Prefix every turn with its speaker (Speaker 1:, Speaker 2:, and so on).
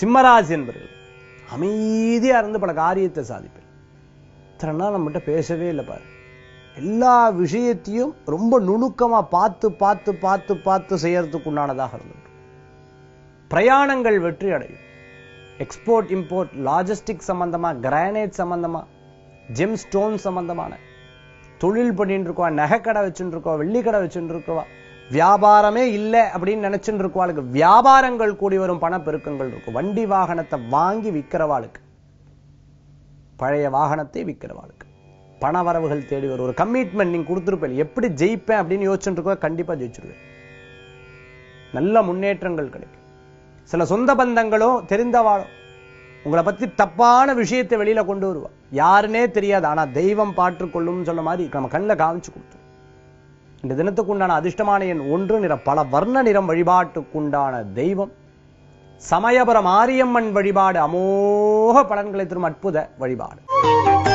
Speaker 1: சிம்மராசி என்பர்கள் அமைதியா இருந்து பல காரியத்தை சாதிப்பேன் இத்தனை நாள் நம்மகிட்ட பேசவே இல்லை பாரு எல்லா விஷயத்தையும் ரொம்ப நுணுக்கமா பார்த்து பார்த்து பார்த்து பார்த்து செய்யறதுக்கு உண்டானதாக இருந்துட்டு பிரயாணங்கள் வெற்றி அடையும் எக்ஸ்போர்ட் இம்போர்ட் லாஜிஸ்டிக் சம்பந்தமா கிரானைட் சம்பந்தமா ஜெம் ஸ்டோன் சம்பந்தமான தொழில் பண்ணிட்டு இருக்கோம் நகைக்கடை வச்சுட்டு இருக்கோம் வெள்ளிக்கடை வச்சுட்டு இருக்கோம் வியாபாரமே இல்லை அப்படின்னு நினைச்சுட்டு இருக்கவாளுக்கு வியாபாரங்கள் கூடி வரும் பணப்பெருக்கங்கள் இருக்கும் வண்டி வாகனத்தை வாங்கி விற்கிறவாளுக்கு பழைய வாகனத்தை விற்கிறவாளுக்கு பண வரவுகள் தேடி வரும் ஒரு கமிட்மெண்ட் நீங்க கொடுத்துருப்பேன் எப்படி ஜெயிப்பேன் அப்படின்னு யோசிச்சுட்டு இருக்கோ கண்டிப்பா ஜெயிச்சிருவேன் நல்ல முன்னேற்றங்கள் கிடைக்கும் சில சொந்த பந்தங்களோ தெரிந்தவாளோ உங்களை பத்தி தப்பான விஷயத்தை வெளியில கொண்டு வருவா யாருன்னே தெரியாது ஆனா தெய்வம் பாற்றுக்கொள்ளும் சொன்ன மாதிரி நம்ம கண்ணில் காமிச்சு கொடுத்தோம் இந்த தினத்துக்கு உண்டான அதிர்ஷ்டமான எண் ஒன்று நிற பல வர்ண நிறம் வழிபாட்டுக்குண்டான தெய்வம் சமயபுரம் மாரியம்மன் வழிபாடு அமோக பலன்களை தரும் அற்புத வழிபாடு